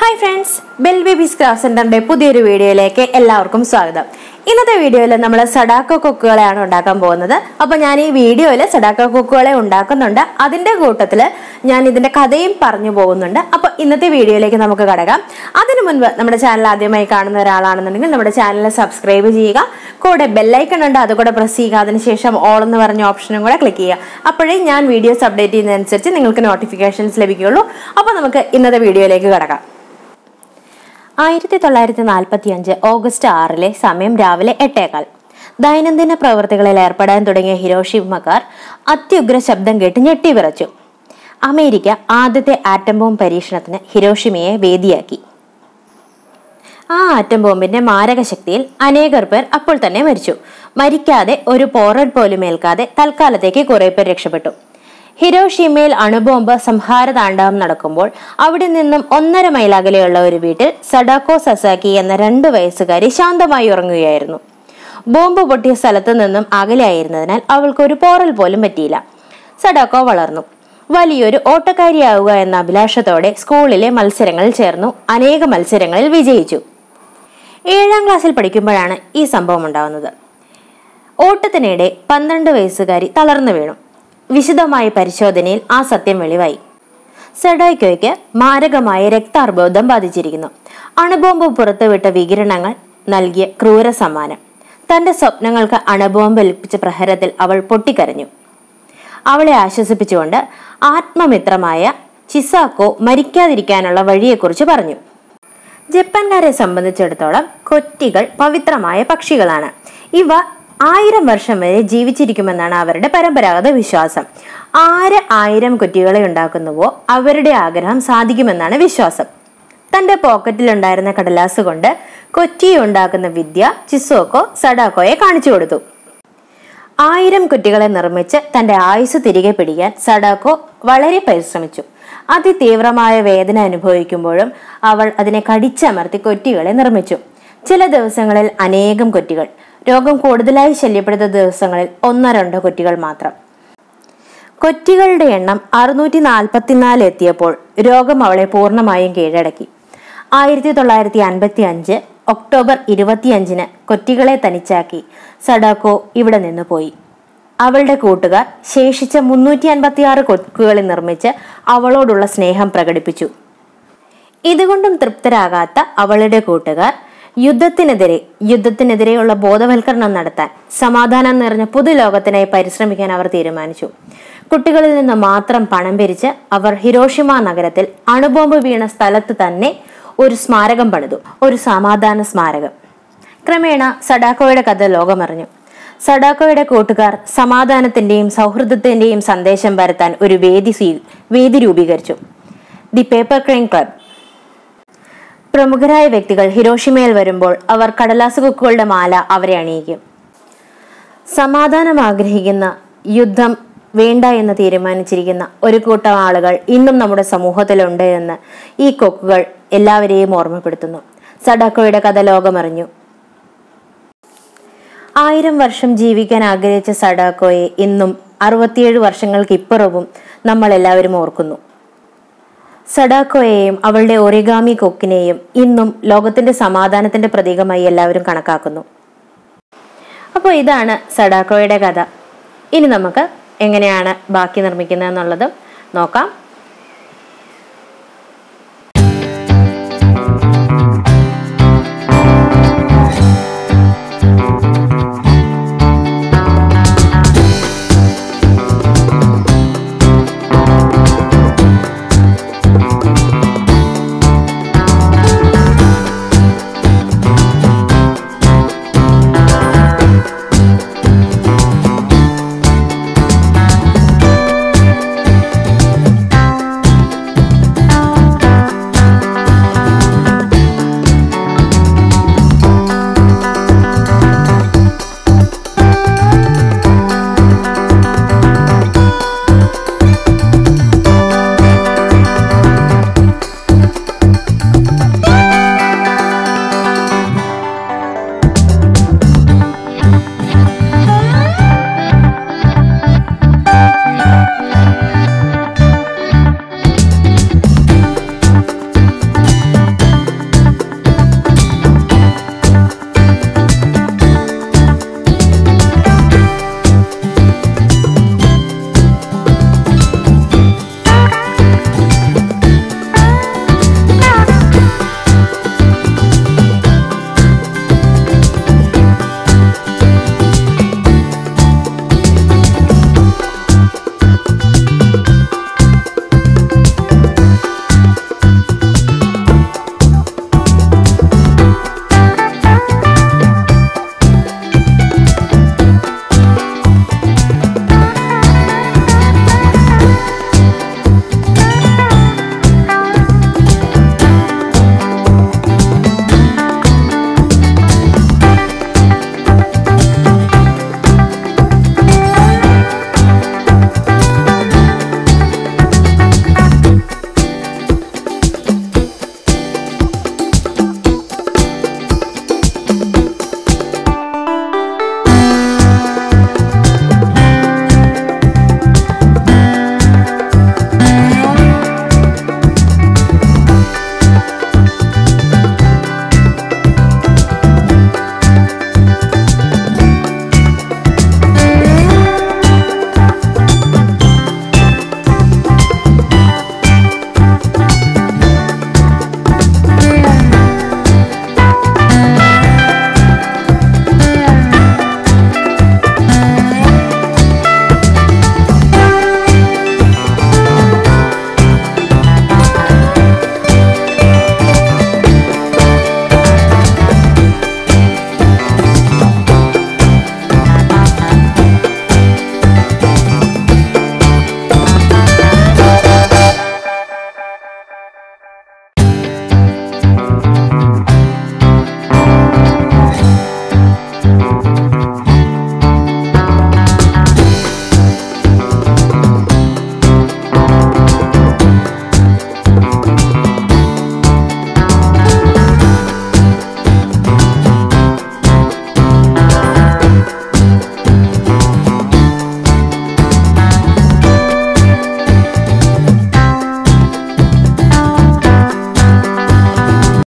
hi friends Bell Babies Craft സെന്ററിന്റെ പുതിയൊരു വീഡിയോയിലേക്ക് എല്ലാവർക്കും സ്വാഗതം ഇന്നത്തെ വീഡിയോയിൽ നമ്മൾ സഡാക്കോ കൊക്കുകളെയാണ് ഉണ്ടാക്കാൻ പോകുന്നത് അപ്പൊ ഞാൻ ഈ വീഡിയോയിൽ സഡാക്കോ കൊക്കുകളെ ഉണ്ടാക്കുന്നുണ്ട് അതിന്റെ കൂട്ടത്തിൽ ഞാൻ ഇതിന്റെ കഥയും പറഞ്ഞു പോകുന്നുണ്ട് അപ്പൊ ഇന്നത്തെ വീഡിയോയിലേക്ക് നമുക്ക് കടക്കാം അതിനു മുൻപ് നമ്മുടെ ചാനൽ ആദ്യമായി കാണുന്ന ഒരാളാണെന്നുണ്ടെങ്കിൽ നമ്മുടെ ചാനൽ സബ്സ്ക്രൈബ് ചെയ്യുക കൂടെ ബെല്ലൈക്കൺ ഉണ്ട് അതുകൂടെ പ്രസ് ചെയ്യുക അതിനുശേഷം ഓൾ എന്ന് പറഞ്ഞ ഓപ്ഷനും കൂടെ ക്ലിക്ക് ചെയ്യുക അപ്പോഴേ ഞാൻ വീഡിയോസ് അപ്ഡേറ്റ് ചെയ്യുന്നതനുസരിച്ച് നിങ്ങൾക്ക് നോട്ടിഫിക്കേഷൻസ് ലഭിക്കുകയുള്ളൂ അപ്പോൾ നമുക്ക് ഇന്നത്തെ വീഡിയോയിലേക്ക് കടക്കാം ആയിരത്തി തൊള്ളായിരത്തി നാൽപ്പത്തി അഞ്ച് ഓഗസ്റ്റ് ആറിലെ സമയം രാവിലെ എട്ടേകാൽ ദൈനംദിന പ്രവൃത്തികളിൽ ഏർപ്പെടാൻ തുടങ്ങിയ ഹിരോഷിമക്കാർ അത്യുഗ്ര ശബ്ദം കേട്ട് ഞെട്ടിവിറച്ചു അമേരിക്ക ആദ്യത്തെ ആറ്റം ബോംബ് പരീക്ഷണത്തിന് ഹിരോഷിമയെ വേദിയാക്കി ആ ആറ്റം ബോംബിന്റെ മാരക ശക്തിയിൽ അനേകർ പേർ അപ്പോൾ തന്നെ മരിച്ചു മരിക്കാതെ ഒരു പോറഡ് പോലും ഏൽക്കാതെ തൽക്കാലത്തേക്ക് കുറെ പേർ രക്ഷപ്പെട്ടു ഹിരോഷിമയിൽ അണുബോംബ് സംഹാര താണ്ഡവം നടക്കുമ്പോൾ അവിടെ നിന്നും ഒന്നര മൈൽ അകലെയുള്ള ഒരു വീട്ടിൽ സഡാക്കോ സസാക്കി എന്ന രണ്ടു വയസ്സുകാരി ശാന്തമായി ഉറങ്ങുകയായിരുന്നു ബോംബ് പൊട്ടിയ സ്ഥലത്തു നിന്നും അകലെയായിരുന്നതിനാൽ അവൾക്ക് ഒരു പോറൽ പോലും പറ്റിയില്ല സഡാക്കോ വളർന്നു വലിയൊരു ഓട്ടക്കാരിയാവുക എന്ന അഭിലാഷത്തോടെ സ്കൂളിലെ മത്സരങ്ങളിൽ ചേർന്നു അനേക മത്സരങ്ങളിൽ വിജയിച്ചു ഏഴാം ക്ലാസ്സിൽ പഠിക്കുമ്പോഴാണ് ഈ സംഭവം ഉണ്ടാകുന്നത് ഓട്ടത്തിനിടെ പന്ത്രണ്ട് വയസ്സുകാരി തളർന്നു വീണു വിശദമായ പരിശോധനയിൽ ആ സത്യം വെളിവായി സെഡോയ്ക്കോയ്ക്ക് മാരകമായ രക്താർബോധം ബാധിച്ചിരിക്കുന്നു അണുബോംബ് പുറത്തുവിട്ട വികിരണങ്ങൾ നൽകിയ ക്രൂര സമ്മാനം തന്റെ സ്വപ്നങ്ങൾക്ക് അണുബോംബ് ഏൽപ്പിച്ച പ്രഹരത്തിൽ അവൾ പൊട്ടിക്കരഞ്ഞു അവളെ ആശ്വസിപ്പിച്ചുകൊണ്ട് ആത്മമിത്രമായ ചിസാക്കോ മരിക്കാതിരിക്കാനുള്ള വഴിയെക്കുറിച്ച് പറഞ്ഞു ജപ്പാൻകാരെ സംബന്ധിച്ചിടത്തോളം കൊറ്റികൾ പവിത്രമായ പക്ഷികളാണ് ഇവ ആയിരം വർഷം വരെ ജീവിച്ചിരിക്കുമെന്നാണ് അവരുടെ പരമ്പരാഗത വിശ്വാസം ആര് ആയിരം കുറ്റികളെ ഉണ്ടാക്കുന്നുവോ അവരുടെ ആഗ്രഹം സാധിക്കുമെന്നാണ് വിശ്വാസം തന്റെ പോക്കറ്റിലുണ്ടായിരുന്ന കടലാസ് കൊണ്ട് കൊറ്റി ഉണ്ടാക്കുന്ന വിദ്യ ചിസോക്കോ സഡാക്കോയെ കാണിച്ചു കൊടുത്തു ആയിരം കുറ്റികളെ നിർമ്മിച്ച് തന്റെ ആയുസ് തിരികെ പിടിക്കാൻ സഡാക്കോ വളരെ പരിശ്രമിച്ചു അതിതീവ്രമായ വേദന അനുഭവിക്കുമ്പോഴും അവൾ അതിനെ കടിച്ചമർത്തി കൊറ്റികളെ നിർമ്മിച്ചു ചില ദിവസങ്ങളിൽ അനേകം കൊറ്റികൾ രോഗം കൂടുതലായി ശല്യപ്പെടുന്ന ദിവസങ്ങളിൽ ഒന്നോ രണ്ടോ കൊറ്റികൾ മാത്രം കൊറ്റികളുടെ എണ്ണം അറുന്നൂറ്റി നാൽപ്പത്തിനാല് എത്തിയപ്പോൾ രോഗം അവളെ പൂർണ്ണമായും കീഴടക്കി ആയിരത്തി തൊള്ളായിരത്തി അൻപത്തി അഞ്ച് ഒക്ടോബർ ഇരുപത്തിയഞ്ചിന് കൊറ്റികളെ തനിച്ചാക്കി സഡാക്കോ ഇവിടെ നിന്ന് പോയി അവളുടെ കൂട്ടുകാർ ശേഷിച്ച മുന്നൂറ്റി അൻപത്തി ആറ് കൊക്കുകളെ നിർമ്മിച്ച് അവളോടുള്ള സ്നേഹം പ്രകടിപ്പിച്ചു ഇതുകൊണ്ടും തൃപ്തരാകാത്ത അവളുടെ കൂട്ടുകാർ യുദ്ധത്തിനെതിരെ യുദ്ധത്തിനെതിരെയുള്ള ബോധവൽക്കരണം നടത്താൻ സമാധാനം നിറഞ്ഞ പുതുലോകത്തിനായി പരിശ്രമിക്കാൻ അവർ തീരുമാനിച്ചു കുട്ടികളിൽ നിന്ന് മാത്രം പണം പിരിച്ച് അവർ ഹിരോഷിമ നഗരത്തിൽ അണുബോംബ് വീണ സ്ഥലത്ത് തന്നെ ഒരു സ്മാരകം പണിതു ഒരു സമാധാന സ്മാരകം ക്രമേണ സഡാക്കോയുടെ കഥ ലോകമറിഞ്ഞു സഡാക്കോയുടെ കൂട്ടുകാർ സമാധാനത്തിന്റെയും സൗഹൃദത്തിന്റെയും സന്ദേശം പരത്താൻ ഒരു വേദി സ്വീ- വേദി രൂപീകരിച്ചു ദി പേപ്പർ ക്രെയിൻ ക്ലബ് പ്രമുഖരായ വ്യക്തികൾ ഹിരോഷിമയിൽ വരുമ്പോൾ അവർ കടലാസ് കൊക്കുകളുടെ മാല അവരെ അണിയിക്കും സമാധാനം ആഗ്രഹിക്കുന്ന യുദ്ധം വേണ്ട എന്ന് തീരുമാനിച്ചിരിക്കുന്ന ഒരു കൂട്ടം ആളുകൾ ഇന്നും നമ്മുടെ സമൂഹത്തിലുണ്ട് എന്ന് ഈ കൊക്കുകൾ എല്ലാവരെയും ഓർമ്മപ്പെടുത്തുന്നു സഡാക്കോയുടെ കഥ ലോകമറിഞ്ഞു ആയിരം വർഷം ജീവിക്കാൻ ആഗ്രഹിച്ച സഡാക്കോയെ ഇന്നും അറുപത്തിയേഴ് വർഷങ്ങൾക്ക് ഇപ്പുറവും നമ്മൾ എല്ലാവരും ഓർക്കുന്നു സഡാക്കോയെയും അവളുടെ ഒറിഗാമി കൊക്കിനെയും ഇന്നും ലോകത്തിന്റെ സമാധാനത്തിന്റെ പ്രതീകമായി എല്ലാവരും കണക്കാക്കുന്നു അപ്പോൾ ഇതാണ് സഡാക്കോയുടെ കഥ ഇനി നമുക്ക് എങ്ങനെയാണ് ബാക്കി നിർമ്മിക്കുന്നത് എന്നുള്ളത് നോക്കാം